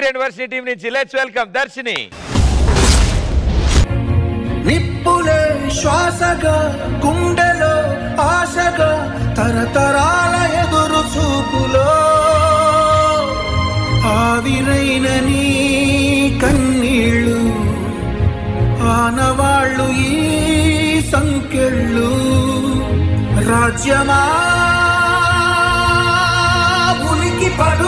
university team నుంచి let's welcome Darshini నిప్పులే శ్వాసగా గుండెలో ఆశగా తరతరాల ఎదురు చూపులో ఆవిరైన నీ కన్నీళ్ళు ఆనవాళ్ళు ఈ సంకెళ్ళు రాజ్యమా ఉనికి పడు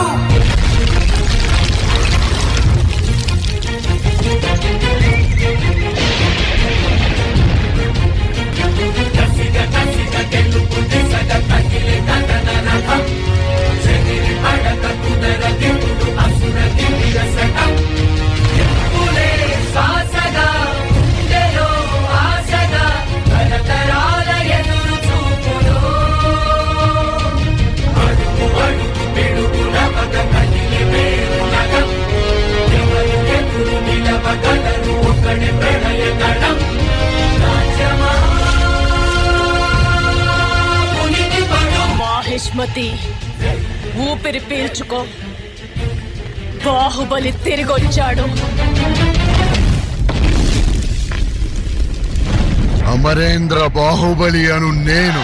మాహిష్మతి ఊపిరి పీల్చుకో బాహుబలి తిరిగొచ్చాడు అమరేంద్ర బాహుబలి అను నేను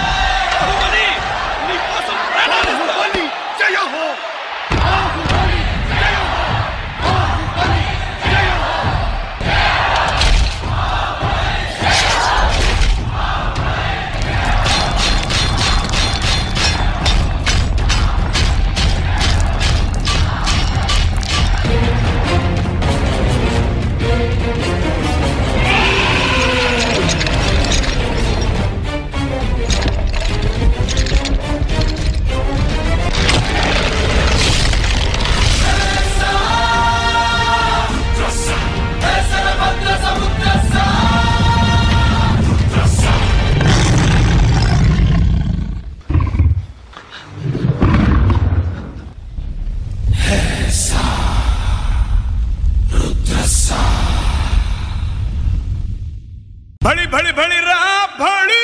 భళి భళి భళి రా భళి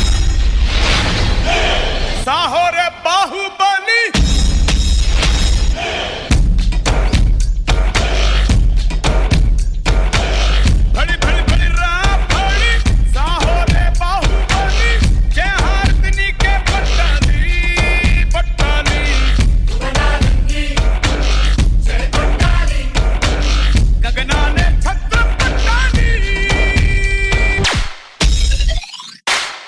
సాహో రే బాహుబలి భళి భళి భళి రా భళి సాహో రే బాహుబలి జయ హారతిని కే పట్టాలి పట్టాలి గగనానే ఛత్ర పట్టాలి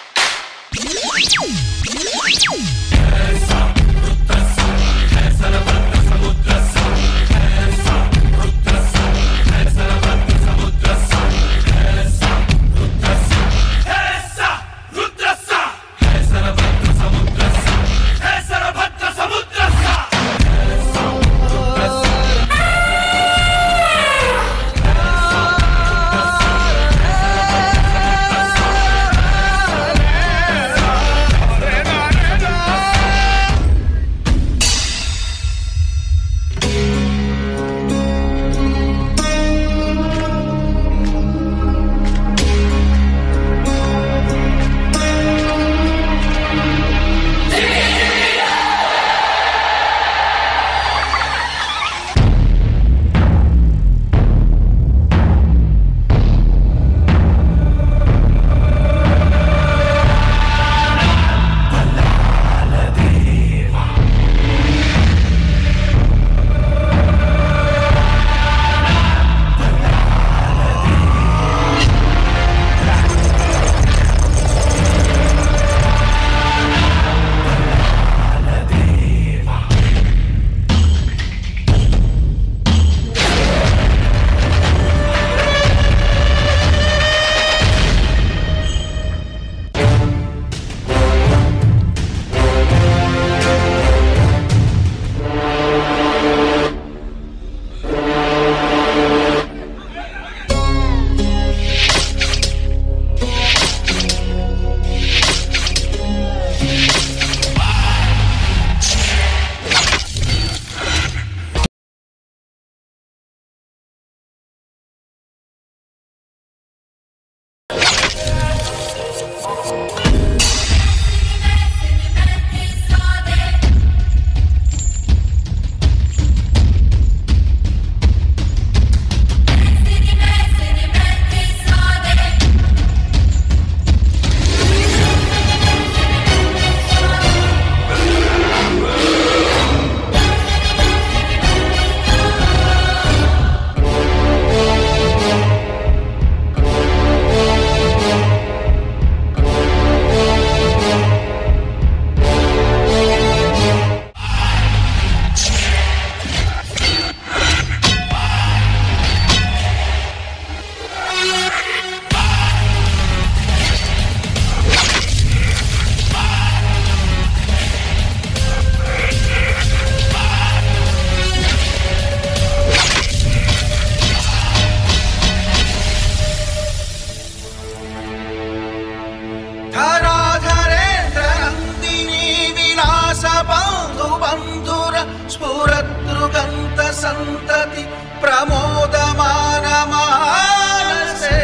మనుగంత సంతతి ప్రమోదమాన మానసే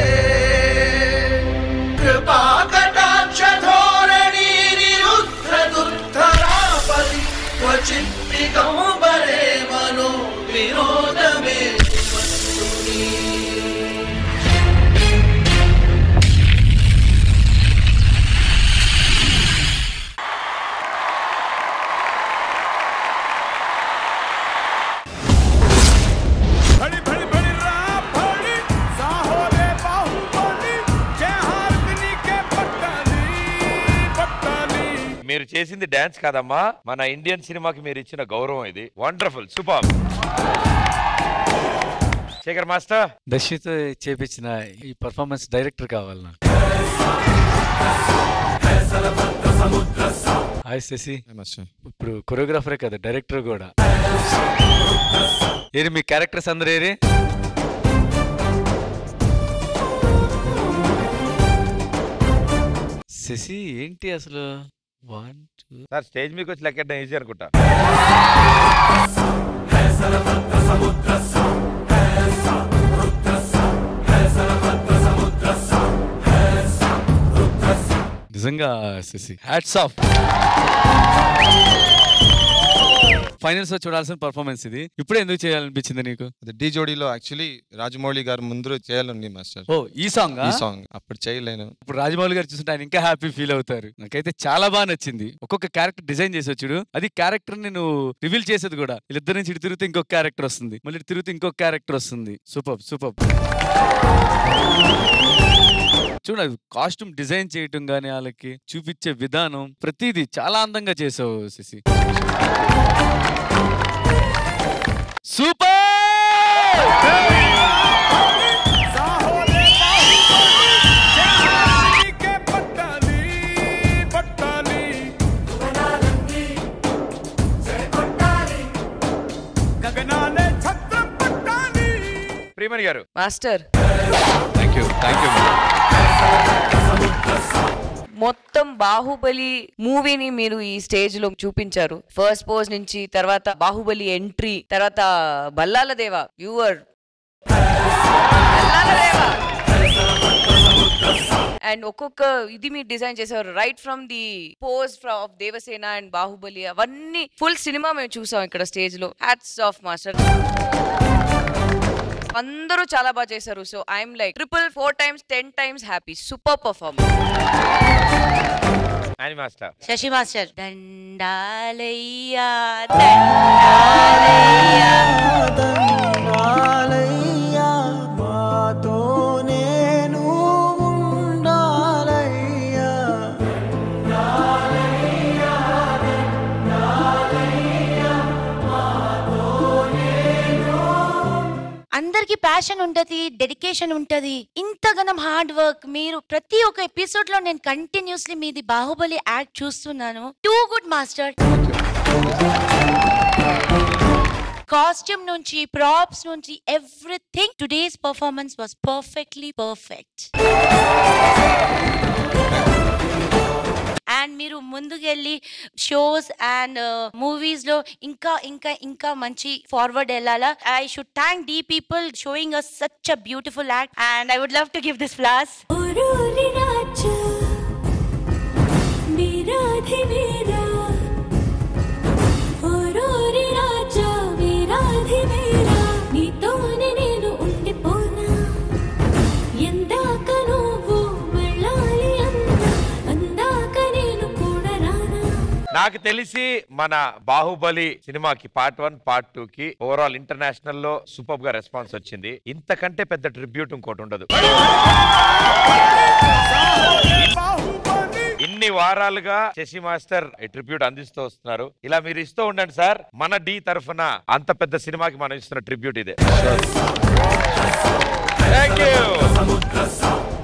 కృపాకటాక్ష ధోరణి నిరుద్ధ దుర్ధరాపతి క్వచిత్ దిగంబరే మనో వినోదమే వస్తుని भड़ी भड़ी भड़ी रात भड़ी साहो रे बाहुबली जय हारदिनी के पट्टाली पट्टाली మీరు చేసింది డాన్స్ కాదమ్మా మన ఇండియన్ సినిమాకి మీరు ఇచ్చిన గౌరవం ఇది వండర్ఫుల్ సూపర్ శేఖర్ మాస్టర్ దర్శితో చేపించిన ఈ పర్ఫార్మెన్స్ డైరెక్టర్ కావాలి నాకు హాయ్ శశి ఇప్పుడు కొరియోగ్రాఫరే కదా డైరెక్టర్ కూడా ఏరి మీ క్యారెక్టర్స్ అందరు ఏరి శశి ఏంటి అసలు వన్ టూ సార్ స్టేజ్ మీకు వచ్చి లెక్కెట్టడం ఈజీ అనుకుంటా నిజంగా శశి హ్యాట్స్ ఆఫ్ ఫైనల్స్ లో చూడాల్సిన పర్ఫార్మెన్స్ ఇది ఇప్పుడే ఎందుకు చేయాలనిపించింది నీకు అది డి జోడీలో యాక్చువల్లీ రాజమౌళి గారు ముందు చేయాలండి మాస్టర్ ఓ ఈ సాంగ్ ఈ సాంగ్ అప్పుడు చేయలేను ఇప్పుడు రాజమౌళి గారు చూస్తుంటే ఆయన ఇంకా హ్యాపీ ఫీల్ అవుతారు నాకైతే చాలా బాగా నచ్చింది ఒక్కొక్క క్యారెక్టర్ డిజైన్ చేసి వచ్చాడు అది క్యారెక్టర్ ని నువ్వు రివీల్ చేసేది కూడా వీళ్ళిద్దరి నుంచి ఇటు తిరిగితే ఇంకొక క్యారెక్టర్ వస్తుంది మళ్ళీ ఇటు తిరిగితే ఇంకొక క్యారెక్టర్ వస్తుంది సూపర్ సూపర్ చూడండి కాస్ట్యూమ్ డిజైన్ చేయటం గానీ వాళ్ళకి చూపించే విధానం ప్రతిదీ చాలా అందంగా చేసావు శశి సూపర్ साहो रे बाहुबली जय हारदिनी के पट्टाली पट्टाली गगनाले छत्र पट्टाली Priyamani garu master thank you thank you మొత్తం బాహుబలి మూవీని మీరు ఈ స్టేజ్ లో చూపించారు ఫస్ట్ పోజ్ నుంచి తర్వాత బాహుబలి ఎంట్రీ తర్వాత బల్లాల దేవ యువర్ అండ్ ఒక్కొక్క ఇది మీరు డిజైన్ చేశారు right from the pose of Devasena and Baahubali అవన్నీ ఫుల్ సినిమా మేము చూసాం ఇక్కడ స్టేజ్ లో హ్యాట్స్ ఆఫ్ మాస్టర్ అందరూ చాలా బాగా చేశారు so I'm like triple four times ten times happy super performance అని మాస్టర్ శశి మాస్టర్ దండాలయ్యా దండాలయ్యా దండాలయ్యా మాతో నేను ఉండాలయ్యా అందరికి ప్యాషన్ ఉంటది డెడికేషన్ ఉంటది ఇంతగానం హార్డ్ వర్క్ మీరు ప్రతి ఒక్క ఎపిసోడ్ లో నేను కంటిన్యూస్లీ మీది బాహుబలి యాక్ట్ చూస్తున్నాను టూ గుడ్ మాస్టర్ కాస్ట్యూమ్ నుంచి ప్రాప్స్ నుంచి everything today's performance was perfectly perfect and మీరు ముందుకెళ్ళి షోస్ అండ్ మూవీస్ లో ఇంకా ఇంకా ఇంకా మంచి ఫార్వర్డ్ వెళ్ళాలా I should thank the people showing us such a beautiful act and I would love to give this flowers నీతోనే నేను ఉండిపోనా ఎందాక నువ్వు వెళ్ళాలి అన్నా అందాక నేను కూడా రానా నాకు తెలిసి మన బాహుబలి సినిమాకి పార్ట్ వన్ పార్ట్ టూ కి ఓవరాల్ ఇంటర్నేషనల్ లో సూపర్ గా రెస్పాన్స్ వచ్చింది ఇంతకంటే పెద్ద ట్రిబ్యూట్ ఇంకోటి ఉండదు ఇన్ని వారాలుగా శశి మాస్టర్ ఈ ట్రిబ్యూట్ అందిస్తూ వస్తున్నారు ఇలా మీరు ఇస్తూ ఉండండి సార్ మన డి తరఫున అంత పెద్ద సినిమాకి మనం ఇస్తున్న ట్రిబ్యూట్ ఇదే థ్యాంక్ యూ